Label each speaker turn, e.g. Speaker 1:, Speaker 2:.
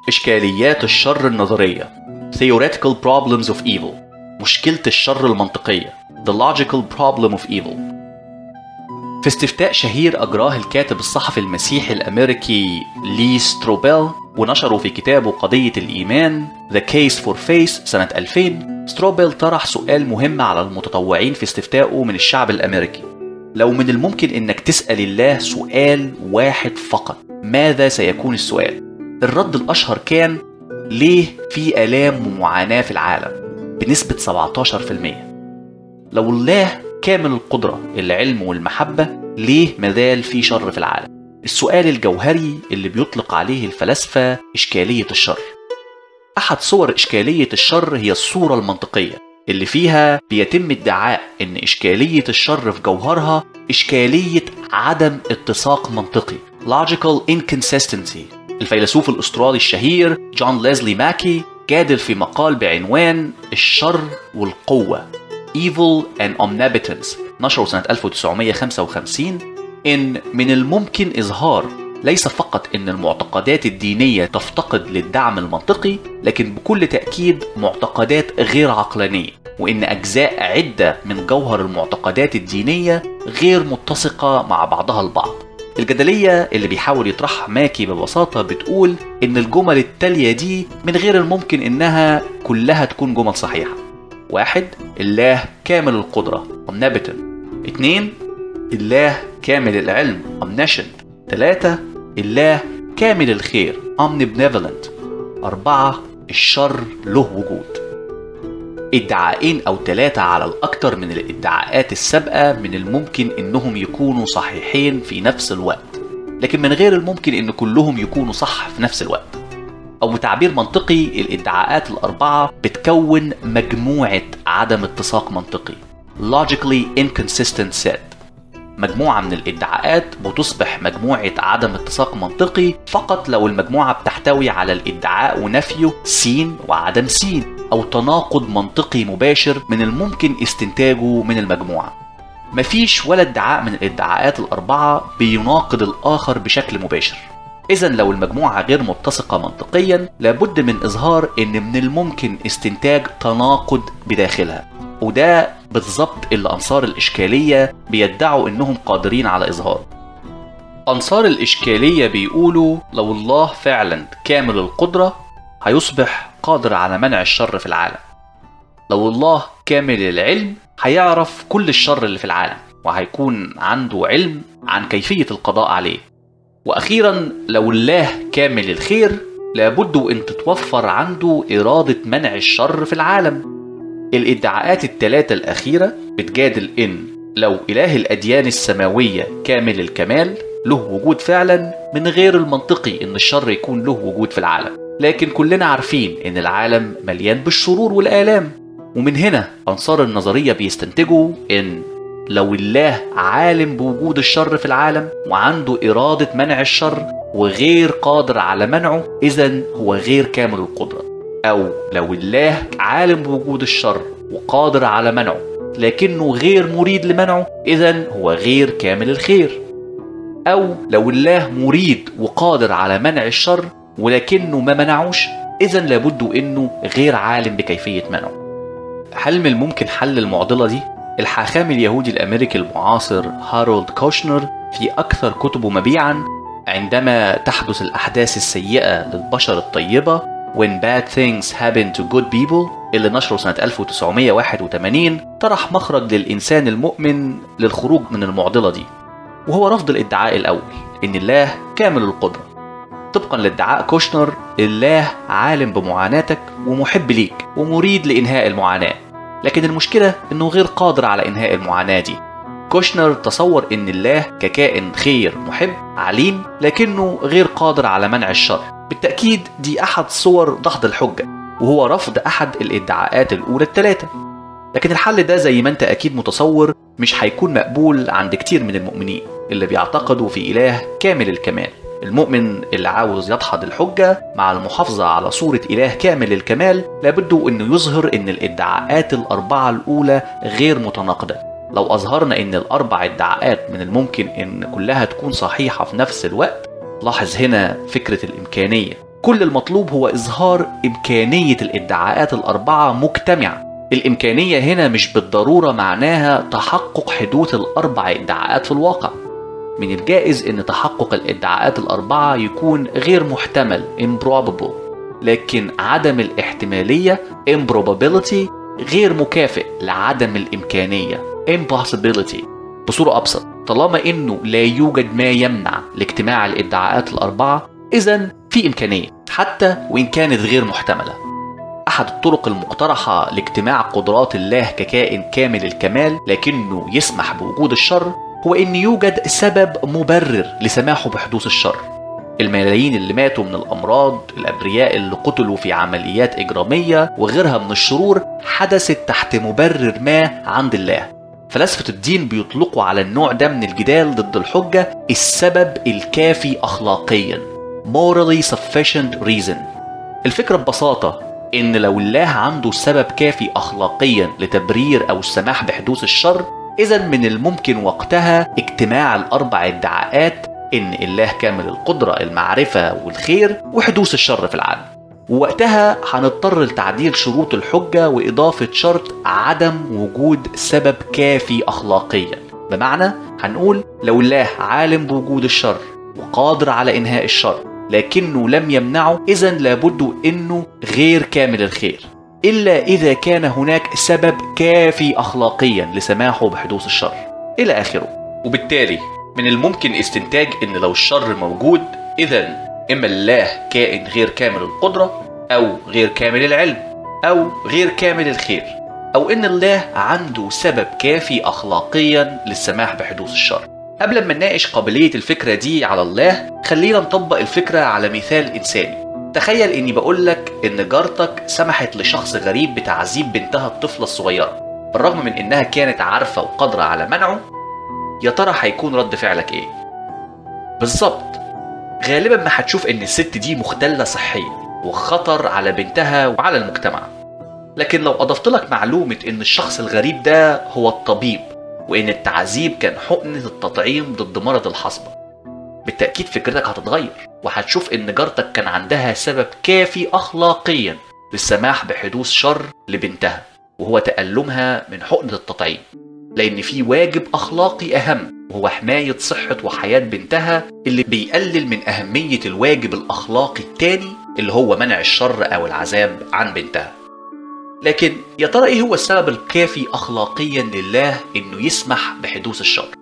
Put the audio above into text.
Speaker 1: إشكاليات الشر النظرية Theoretical Problems of Evil مشكلة الشر المنطقية The Logical Problem of Evil في استفتاء شهير أجراه الكاتب الصحفي المسيحي الأمريكي لي ستروبيل ونشره في كتابه قضية الإيمان The Case for Faith سنة 2000 ستروبيل طرح سؤال مهم على المتطوعين في استفتائه من الشعب الأمريكي لو من الممكن إنك تسأل الله سؤال واحد فقط ماذا سيكون السؤال؟ الرد الأشهر كان ليه في آلام ومعاناة في العالم بنسبة 17% لو الله كامل القدرة العلم والمحبة ليه مازال في شر في العالم السؤال الجوهري اللي بيطلق عليه الفلاسفة إشكالية الشر أحد صور إشكالية الشر هي الصورة المنطقية اللي فيها بيتم ادعاء إن إشكالية الشر في جوهرها إشكالية عدم اتساق منطقي logical inconsistency الفيلسوف الأسترالي الشهير جون ليزلي ماكي جادل في مقال بعنوان الشر والقوة Evil and Omnipotence نشره سنة 1955 إن من الممكن إظهار ليس فقط أن المعتقدات الدينية تفتقد للدعم المنطقي لكن بكل تأكيد معتقدات غير عقلانية وإن أجزاء عدة من جوهر المعتقدات الدينية غير متسقة مع بعضها البعض الجدلية اللي بيحاول يطرحها ماكي ببساطة بتقول إن الجمل التالية دي من غير الممكن إنها كلها تكون جمل صحيحة واحد الله كامل القدرة omnipotent اتنين الله كامل العلم omniscient تلاتة الله كامل الخير omnibenevolent أربعة الشر له وجود ادعاءين أو ثلاثة على الأكثر من الادعاءات السابقة من الممكن إنهم يكونوا صحيحين في نفس الوقت لكن من غير الممكن إن كلهم يكونوا صح في نفس الوقت أو بتعبير منطقي الادعاءات الأربعة بتكون مجموعة عدم اتساق منطقي logically inconsistent set مجموعة من الادعاءات بتصبح مجموعة عدم اتساق منطقي فقط لو المجموعة بتحتوي على الادعاء ونفيه س وعدم س أو تناقض منطقي مباشر من الممكن استنتاجه من المجموعة مفيش ولا ادعاء من الادعاءات الأربعة بيناقض الآخر بشكل مباشر إذا لو المجموعة غير متسقة منطقيا لابد من إظهار إن من الممكن استنتاج تناقض بداخلها وده بالظبط اللي أنصار الإشكالية بيدعوا إنهم قادرين على إظهاره أنصار الإشكالية بيقولوا لو الله فعلا كامل القدرة هيصبح قادر على منع الشر في العالم لو الله كامل العلم هيعرف كل الشر اللي في العالم وهيكون عنده علم عن كيفية القضاء عليه وأخيرا لو الله كامل الخير لابد أن تتوفر عنده إرادة منع الشر في العالم الادعاءات الثلاثة الأخيرة بتجادل إن لو إله الأديان السماوية كامل الكمال له وجود فعلا من غير المنطقي إن الشر يكون له وجود في العالم لكن كلنا عارفين إن العالم مليان بالشرور والآلام ومن هنا أنصار النظرية بيستنتجوا إن لو الله عالم بوجود الشر في العالم وعنده إرادة منع الشر وغير قادر على منعه إذا هو غير كامل القدرة أو لو الله عالم بوجود الشر وقادر على منعه لكنه غير مريد لمنعه إذا هو غير كامل الخير أو لو الله مريد وقادر على منع الشر ولكنه ما منعوش إذا لابد إنه غير عالم بكيفية منعه هل من الممكن حل المعضلة دي؟ الحاخام اليهودي الأمريكي المعاصر هارولد كوشنر في أكثر كتبه مبيعا عندما تحدث الأحداث السيئة للبشر الطيبة When Bad Things Happen to Good People اللي نشره سنة 1981 طرح مخرج للإنسان المؤمن للخروج من المعضلة دي وهو رفض الادعاء الأول إن الله كامل القدرة طبقا لادعاء كوشنر الله عالم بمعاناتك ومحب ليك ومريد لإنهاء المعاناة لكن المشكلة إنه غير قادر على إنهاء المعاناة دي كوشنر تصور إن الله ككائن خير محب عليم لكنه غير قادر على منع الشر بالتأكيد دي أحد صور دحض الحجة وهو رفض أحد الادعاءات الأولى الثلاثة لكن الحل ده زي ما أنت أكيد متصور مش هيكون مقبول عند كتير من المؤمنين اللي بيعتقدوا في إله كامل الكمال المؤمن اللي عاوز يدحض الحجة مع المحافظة على صورة إله كامل الكمال لابد أنه يظهر أن الادعاءات الأربعة الأولى غير متناقضة لو أظهرنا أن الأربع ادعاءات من الممكن أن كلها تكون صحيحة في نفس الوقت لاحظ هنا فكرة الإمكانية كل المطلوب هو إظهار إمكانية الادعاءات الأربعة مجتمعة الإمكانية هنا مش بالضرورة معناها تحقق حدوث الأربع ادعاءات في الواقع من الجائز أن تحقق الادعاءات الأربعة يكون غير محتمل improbable لكن عدم الاحتمالية improbability غير مكافئ لعدم الإمكانية impossibility بصورة أبسط طالما إنه لا يوجد ما يمنع لاجتماع الادعاءات الأربعة إذا في إمكانية حتى وإن كانت غير محتملة أحد الطرق المقترحة لاجتماع قدرات الله ككائن كامل الكمال لكنه يسمح بوجود الشر هو أن يوجد سبب مبرر لسماحه بحدوث الشر الملايين اللي ماتوا من الأمراض الأبرياء اللي قتلوا في عمليات إجرامية وغيرها من الشرور حدثت تحت مبرر ما عند الله فلاسفة الدين بيطلقوا على النوع ده من الجدال ضد الحجة السبب الكافي أخلاقيا morally sufficient reason الفكرة ببساطة إن لو الله عنده سبب كافي أخلاقيا لتبرير أو السماح بحدوث الشر إذا من الممكن وقتها اجتماع الأربع ادعاءات إن الله كامل القدرة المعرفة والخير وحدوث الشر في العالم ووقتها هنضطر لتعديل شروط الحجة وإضافة شرط عدم وجود سبب كافي أخلاقيا بمعنى هنقول لو الله عالم بوجود الشر وقادر على إنهاء الشر لكنه لم يمنعه إذا لابد إنه غير كامل الخير إلا إذا كان هناك سبب كافي أخلاقيا لسماحه بحدوث الشر إلى آخره وبالتالي من الممكن استنتاج إن لو الشر موجود إذا إما الله كائن غير كامل القدرة أو غير كامل العلم أو غير كامل الخير أو إن الله عنده سبب كافي أخلاقيا للسماح بحدوث الشر قبل ما نناقش قابلية الفكرة دي على الله خلينا نطبق الفكرة على مثال إنساني تخيل إني بقولك إن جارتك سمحت لشخص غريب بتعذيب بنتها الطفلة الصغيرة بالرغم من إنها كانت عارفة وقادرة على منعه يا ترى هيكون رد فعلك إيه؟ بالظبط غالبا ما هتشوف إن الست دي مختلة صحيا وخطر على بنتها وعلى المجتمع لكن لو أضفت لك معلومة إن الشخص الغريب ده هو الطبيب وإن التعذيب كان حقنة التطعيم ضد مرض الحصبة بالتأكيد فكرتك هتتغير وهتشوف إن جارتك كان عندها سبب كافي أخلاقيا للسماح بحدوث شر لبنتها وهو تألمها من حقنة التطعيم لأن في واجب أخلاقي أهم وهو حماية صحة وحياة بنتها اللي بيقلل من أهمية الواجب الأخلاقي التاني اللي هو منع الشر أو العذاب عن بنتها لكن يا ترى ايه هو السبب الكافي اخلاقيا لله انه يسمح بحدوث الشر